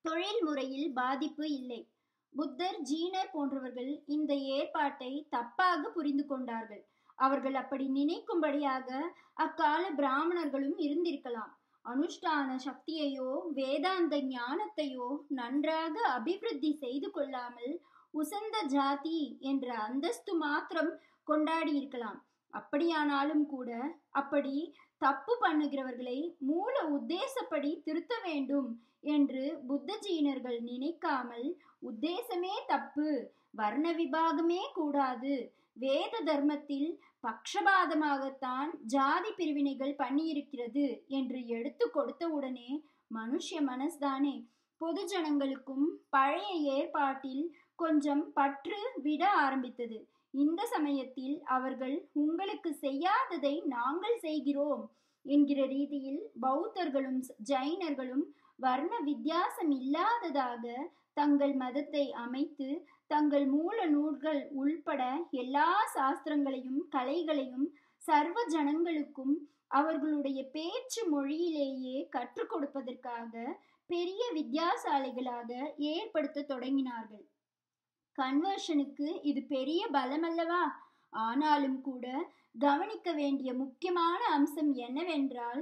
தொழில் முறையில் பாதிப்பு இல்லை புத்தர் ஜீனர் போன்றவர்கள் இந்த ஏற்பாட்டை தப்பாக புரிந்து கொண்டார்கள் அவர்கள் அப்படி நினைக்கும்படியாக அக்கால பிராமணர்களும் இருந்திருக்கலாம் அனுஷ்டான சக்தியையோ வேதாந்த ஞானத்தையோ நன்றாக அபிவிருத்தி செய்து கொள்ளாமல் உசந்த ஜாதி என்ற அந்தஸ்து மாத்திரம் கொண்டாடி இருக்கலாம் அப்படியானாலும் கூட அப்படி தப்பு பண்ணுகிறவர்களை மூல உத்தேசப்படி திருத்த வேண்டும் என்று புத்த ஜீனர்கள் நினைக்காமல் உத்தேசமே தப்பு வர்ண விபாகமே கூடாது வேத தர்மத்தில் பக்ஷபாதமாகத்தான் ஜாதி பிரிவினைகள் பண்ணியிருக்கிறது என்று எடுத்து கொடுத்த உடனே மனுஷ மனஸ்தானே பொது ஜனங்களுக்கும் பழைய ஏற்பாட்டில் கொஞ்சம் பற்று விட ஆரம்பித்தது இந்த சமயத்தில் அவர்கள் உங்களுக்கு செய்யாததை நாங்கள் செய்கிறோம் என்கிற ரீதியில் பௌத்தர்களும் ஜைனர்களும் வர்ண வித்தியாசம் இல்லாததாக தங்கள் மதத்தை அமைத்து தங்கள் மூல நூல்கள் உள்பட எல்லா சாஸ்திரங்களையும் கலைகளையும் சர்வ ஜனங்களுக்கும் அவர்களுடைய பேச்சு மொழியிலேயே கற்றுக் கொடுப்பதற்காக பெரிய வித்தியாசாலைகளாக ஏற்படுத்த தொடங்கினார்கள் கன்வர்ஷனுக்கு இது பெரிய பலமல்லவா ஆனாலும் கூட கவனிக்க வேண்டிய முக்கியமான அம்சம் என்னவென்றால்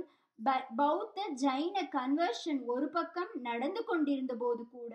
பௌத்த ஜைன கன்வர்ஷன் ஒரு பக்கம் நடந்து கொண்டிருந்த போது கூட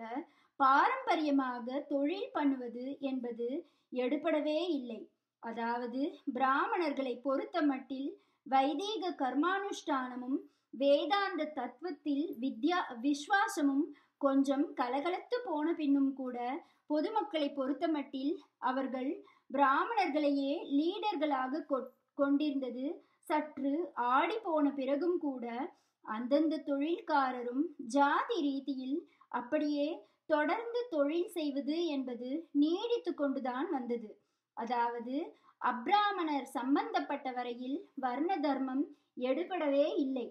பாரம்பரியமாக தொழில் பண்ணுவது என்பது எடுபடவே இல்லை அதாவது பிராமணர்களை பொறுத்த மட்டில் வைதீக கர்மானுஷ்டானமும் வேதாந்த தத்துவத்தில் வித்யா விஸ்வாசமும் கொஞ்சம் கலகலத்து போன பின்னும் கூட பொதுமக்களை பொறுத்தமட்டில் அவர்கள் பிராமணர்களையே லீடர்களாக கொண்டிருந்தது சற்று ஆடி போன பிறகும் கூட அந்தந்த தொழில்காரரும் ஜாதி ரீதியில் அப்படியே தொடர்ந்து தொழில் செய்வது என்பது நீடித்து கொண்டுதான் வந்தது அதாவது அப்ராமணர் சம்பந்தப்பட்ட வரையில் வர்ண தர்மம் எடுபடவே இல்லை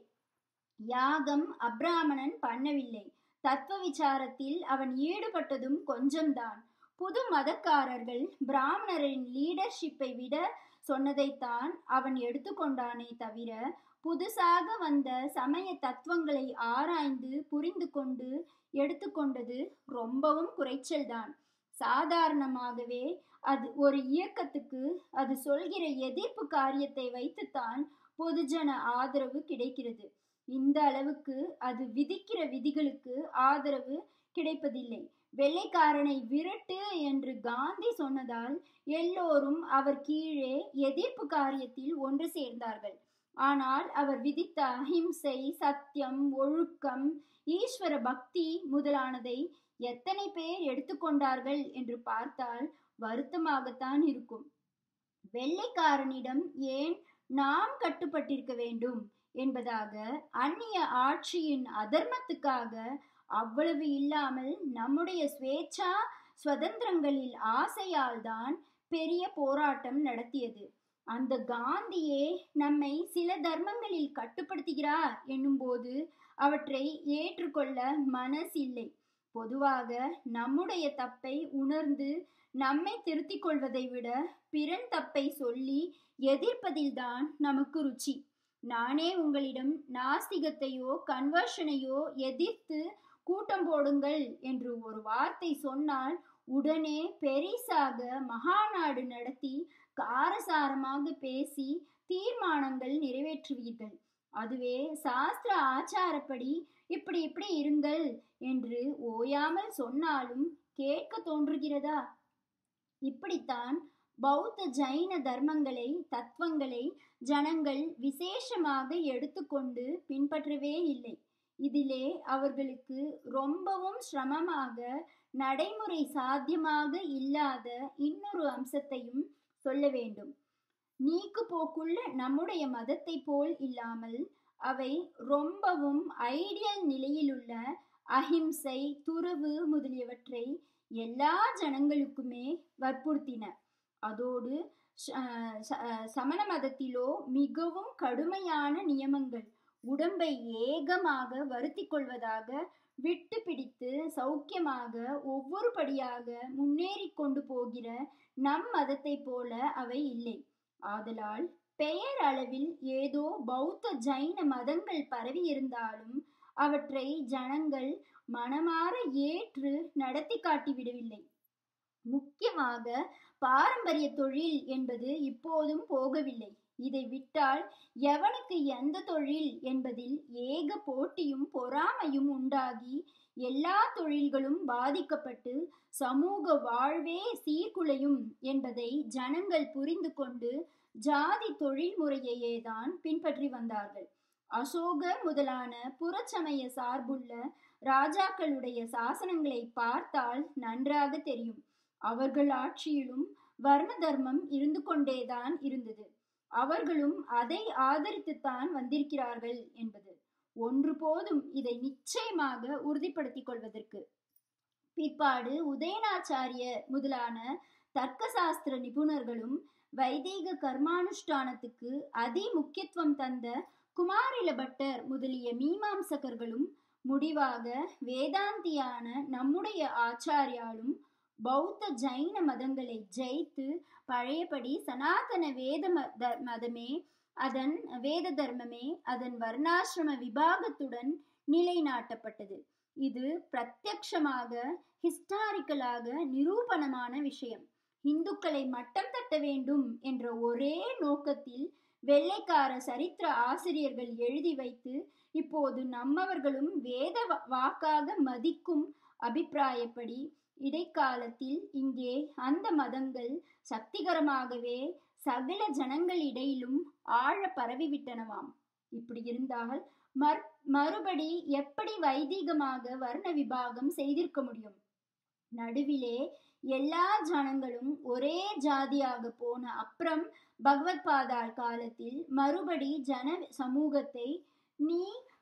யாகம் அப்ராமணன் பண்ணவில்லை தத்துவ விசாரத்தில் அவன் ஈடுபட்டதும் கொஞ்சம்தான் புது மதக்காரர்கள் பிராமணரின் லீடர்ஷிப்பை விட சொன்னதைத்தான் அவன் எடுத்துக்கொண்டானே தவிர புதுசாக வந்த சமய தத்துவங்களை ஆராய்ந்து புரிந்து கொண்டு எடுத்துக்கொண்டது ரொம்பவும் குறைச்சல்தான் சாதாரணமாகவே அது ஒரு இயக்கத்துக்கு அது சொல்கிற எதிர்ப்பு காரியத்தை வைத்துத்தான் பொதுஜன ஆதரவு கிடைக்கிறது இந்த அளவுக்கு அது விதிக்கிற விதிகளுக்கு ஆதரவு கிடைப்பதில்லை வெள்ளைக்காரனை விரட்டு என்று காந்தி சொன்னதால் எல்லோரும் அவர் கீழே எதிர்ப்பு காரியத்தில் ஒன்று சேர்ந்தார்கள் ஆனால் அவர் விதித்த அஹிம்சை சத்தியம் ஒழுக்கம் ஈஸ்வர பக்தி முதலானதை எத்தனை பேர் எடுத்துக்கொண்டார்கள் என்று பார்த்தால் வருத்தமாகத்தான் இருக்கும் வெள்ளைக்காரனிடம் ஏன் நாம் கட்டுப்பட்டிருக்க வேண்டும் என்பதாக அந்நிய ஆட்சியின் அதர்மத்துக்காக அவ்வளவு இல்லாமல் நம்முடைய சுவேச்சா சுதந்திரங்களில் ஆசையால் தான் பெரிய போராட்டம் நடத்தியது அந்த காந்தியே நம்மை சில தர்மங்களில் கட்டுப்படுத்துகிறார் என்னும்போது அவற்றை ஏற்றுக்கொள்ள மனசில்லை பொதுவாக நம்முடைய தப்பை உணர்ந்து நம்மை திருத்திக் கொள்வதை விட பிறன் தப்பை சொல்லி எதிர்ப்பதில்தான் நமக்கு ருச்சி நானே உங்களிடம் நாஸ்திகத்தையோ கன்வர்ஷனையோ எதிர்த்து கூட்டம் போடுங்கள் என்று ஒரு வார்த்தை சொன்னால் உடனே பெரிசாக மகாநாடு நடத்தி காரசாரமாக பேசி தீர்மானங்கள் நிறைவேற்றுவீர்கள் அதுவே சாஸ்திர ஆச்சாரப்படி இப்படி இப்படி இருங்கள் என்று ஓயாமல் சொன்னாலும் கேட்க தோன்றுகிறதா இப்படித்தான் பௌத்த ஜைன தர்மங்களை தத்துவங்களை ஜனங்கள் விசேஷமாக எடுத்துக்கொண்டு பின்பற்றவே இல்லை இதிலே அவர்களுக்கு ரொம்பவும் சிரமமாக நடைமுறை சாத்தியமாக இல்லாத இன்னொரு அம்சத்தையும் சொல்ல வேண்டும் நீக்கு போக்குள்ள நம்முடைய மதத்தை போல் இல்லாமல் அவை ரொம்பவும் ஐடியல் நிலையிலுள்ள அஹிம்சை துறவு முதலியவற்றை எல்லா ஜனங்களுக்குமே வற்புறுத்தின அதோடு சமண மதத்திலோ மிகவும் கடுமையான நியமங்கள் உடம்பை ஏகமாக வருத்தி கொள்வதாக விட்டு பிடித்து சௌக்கியமாக ஒவ்வொரு படியாக முன்னேறி கொண்டு போகிற நம் மதத்தை போல அவை இல்லை ஆதலால் பெயர் அளவில் ஏதோ பௌத்த ஜைன மதங்கள் பரவி இருந்தாலும் அவற்றை ஜனங்கள் மனமாற ஏற்று நடத்தி காட்டிவிடவில்லை முக்கியமாக பாரம்பரிய தொழில் என்பது இப்போதும் போகவில்லை இதை விட்டால் எவனுக்கு எந்த தொழில் என்பதில் ஏக போட்டியும் பொறாமையும் உண்டாகி எல்லா தொழில்களும் பாதிக்கப்பட்டு சமூக வாழ்வே சீர்குலையும் என்பதை ஜனங்கள் புரிந்து கொண்டு ஜாதி தொழில் முறையையே தான் பின்பற்றி வந்தார்கள் அசோகர் முதலான புறச்சமய சார்புள்ள ராஜாக்களுடைய சாசனங்களை பார்த்தால் நன்றாக தெரியும் அவர்கள் ஆட்சியிலும் வர்ண தர்மம் இருந்து கொண்டேதான் இருந்தது அவர்களும் அதை ஆதரித்துத்தான் வந்திருக்கிறார்கள் என்பது ஒன்று போதும் இதை நிச்சயமாக உறுதிப்படுத்திக் கொள்வதற்கு பிற்பாடு உதயநாச்சாரியர் முதலான தர்க்கசாஸ்திர நிபுணர்களும் வைதீக கர்மானுஷ்டானத்துக்கு அதி முக்கியத்துவம் தந்த குமாரில பட்டர் முதலிய மீமாம்சகர்களும் முடிவாக வேதாந்தியான நம்முடைய ஆச்சாரியாலும் பௌத்த ஜைன மதங்களை ஜெயித்து பழையபடி சனாதன வேத மதமே அதன் வேத தர்மமே அதன் வர்ணாசிரம விபாகத்துடன் நிலைநாட்டப்பட்டது இது பிரத்யக்ஷமாக ஹிஸ்டாரிக்கலாக நிரூபணமான விஷயம் இந்துக்களை மட்டம் தட்ட வேண்டும் என்ற ஒரே நோக்கத்தில் வெள்ளைக்கார சரித்திர ஆசிரியர்கள் எழுதி வைத்து இப்போது நம்மவர்களும் வேத வாக்காக மதிக்கும் அபிப்பிராயப்படி இடைக்காலத்தில் இங்கே அந்த மதங்கள் சக்திகரமாகவே சகல ஜனங்களிடையிலும் ஆழ பரவிவிட்டனவாம் இப்படி இருந்தால் மற் மறுபடி எப்படி வைதீகமாக வர்ண விபாகம் செய்திருக்க முடியும் நடுவிலே எல்லா ஜனங்களும் ஒரே ஜாதியாக போன அப்புறம் பகவத் பாதாள் காலத்தில் மறுபடி ஜன சமூகத்தை நீ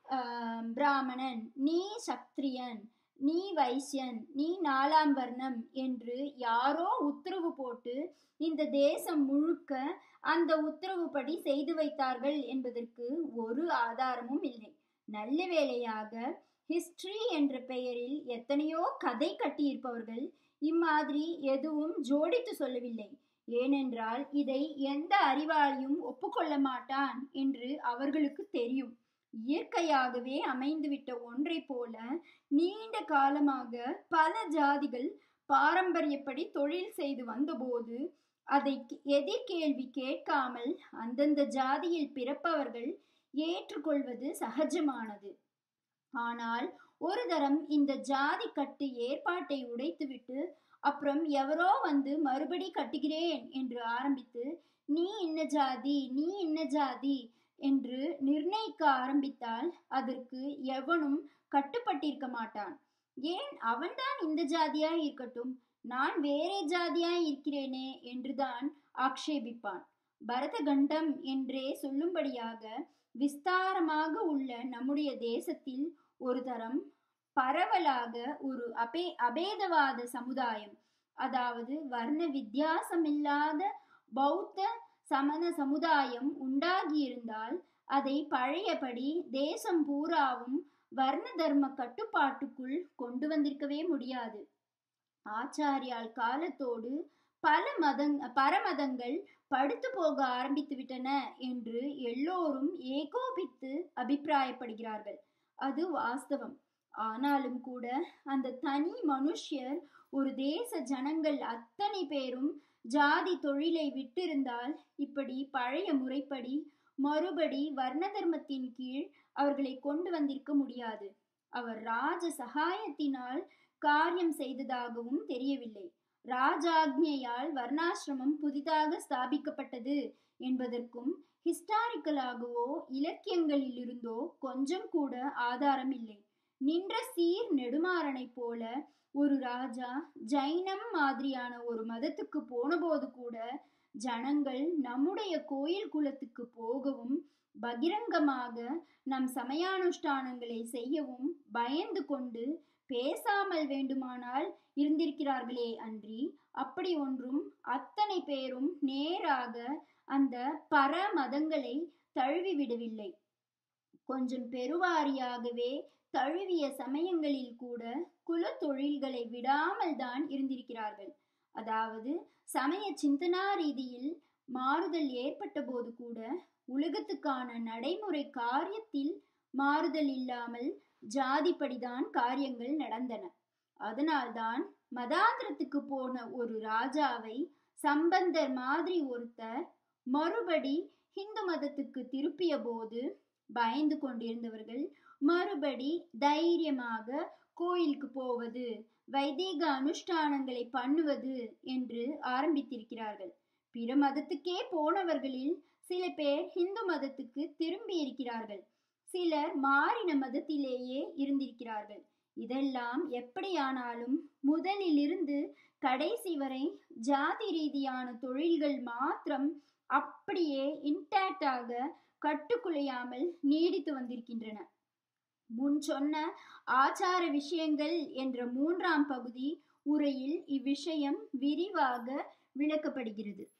பிராமணன் நீ சக்திரியன் நீ வைசியன் நீ நாலாம் வர்ணம் என்று யாரோ உத்தரவு போட்டு இந்த தேசம் முழுக்க அந்த உத்தரவுப்படி செய்து வைத்தார்கள் என்பதற்கு ஒரு ஆதாரமும் இல்லை நல்ல வேளையாக ஹிஸ்டரி என்ற பெயரில் எத்தனையோ கதை கட்டியிருப்பவர்கள் இம்மாதிரி எதுவும் ஜோடித்து சொல்லவில்லை ஏனென்றால் இதை எந்த அறிவாளியும் ஒப்புக்கொள்ள மாட்டான் என்று அவர்களுக்கு தெரியும் இயற்கையாகவே அமைந்துவிட்ட ஒன்றை போல நீண்ட காலமாக பல ஜாதிகள் பாரம்பரியப்படி தொழில் செய்து வந்தபோது அதை எதிர்கேள்வி கேட்காமல் அந்தந்த ஜாதியில் பிறப்பவர்கள் ஏற்றுக்கொள்வது சகஜமானது ஆனால் ஒரு தரம் இந்த ஜாதி கட்டு ஏற்பாட்டை உடைத்துவிட்டு அப்புறம் எவரோ வந்து மறுபடி கட்டுகிறேன் என்று ஆரம்பித்து நீ இன்ன ஜாதி நீ இன்ன ஜாதி என்று நிர்ணயிக்க ஆரம்பித்தால் அதற்கு எவனும் கட்டுப்பட்டிருக்க மாட்டான் ஏன் அவன்தான் இந்த ஜாதியாய் இருக்கட்டும் நான் வேறே ஜாதியாய் இருக்கிறேனே என்றுதான் ஆக்ஷேபிப்பான் பரதகண்டம் என்றே சொல்லும்படியாக விஸ்தாரமாக உள்ள நம்முடைய தேசத்தில் ஒரு தரம் பரவலாக ஒரு அபே அபேதவாத சமுதாயம் அதாவது வர்ண வித்தியாசமில்லாத பௌத்த சமண சமுதாயம் உண்டாகியிருந்தால் அதை பழையபடி தேசம் பூராவும் வர்ண தர்ம கட்டுப்பாட்டுக்குள் கொண்டு வந்திருக்கவே முடியாது ஆச்சாரியால் காலத்தோடு பல மதங் பரமதங்கள் படுத்து போக ஆரம்பித்து விட்டன என்று எல்லோரும் ஏகோபித்து அபிப்பிராயப்படுகிறார்கள் அது வாஸ்தவம் ஆனாலும் கூட அந்த தனி மனுஷ்யர் ஒரு தேச ஜனங்கள் அத்தனை பேரும் ஜாதி தொழிலை விட்டிருந்தால் இப்படி பழைய முறைப்படி மறுபடி வர்ண தர்மத்தின் கீழ் அவர்களை கொண்டு வந்திருக்க முடியாது அவர் ராஜ சகாயத்தினால் காரியம் செய்ததாகவும் தெரியவில்லை ராஜாக்ஞையால் வர்ணாசிரமம் புதிதாக ஸ்தாபிக்கப்பட்டது என்பதற்கும் ஹிஸ்டாரிக்கலாகவோ இலக்கியங்களிலிருந்தோ கொஞ்சம் கூட ஆதாரம் இல்லை நின்ற சீர் நெடுமாறனை போல ஒரு ராஜா ஜைனம் மாதிரியான ஒரு மதத்துக்கு போனபோது கூட ஜனங்கள் நம்முடைய கோயில் குலத்துக்கு போகவும் பகிரங்கமாக நம் சமயானுஷ்டானங்களை செய்யவும் பயந்து கொண்டு பேசாமல் வேண்டுமானால் இருந்திருக்கிறார்களே அன்றி அப்படி ஒன்றும் அத்தனை பேரும் நேராக அந்த பர மதங்களை தழுவி விடவில்லை கொஞ்சம் பெருவாரியாகவே தழுவிய சமயங்களில் கூட குல தொழில்களை விடாமல் தான் இருந்திருக்கிறார்கள் அதாவது சமய சிந்தனா ரீதியில் மாறுதல் ஏற்பட்ட போது கூட உலகத்துக்கான நடைமுறை காரியத்தில் மாறுதல் இல்லாமல் ஜாதிப்படிதான் காரியங்கள் நடந்தன அதனால்தான் மதாந்திரத்துக்கு போன ஒரு ராஜாவை சம்பந்தர் மாதிரி ஒருத்தர் மறுபடி ஹிந்து மதத்துக்கு திருப்பிய போது பயந்து கொண்டிருந்தவர்கள் மறுபடி தைரியமாக கோயிலுக்கு போவது வைதீக அனுஷ்டானங்களை பண்ணுவது என்று ஆரம்பித்திருக்கிறார்கள் பிற மதத்துக்கே போனவர்களில் சில பேர் ஹிந்து மதத்துக்கு திரும்பி இருக்கிறார்கள் சிலர் மாறின மதத்திலேயே இருந்திருக்கிறார்கள் இதெல்லாம் எப்படியானாலும் முதலிலிருந்து கடைசி வரை ஜாதி ரீதியான தொழில்கள் மாத்திரம் அப்படியே இன்டாக்டாக கட்டுக்குலையாமல் நீடித்து வந்திருக்கின்றன முன் சொன்ன ஆச்சார விஷயங்கள் என்ற மூன்றாம் பகுதி உரையில் இவ்விஷயம் விரிவாக விளக்கப்படுகிறது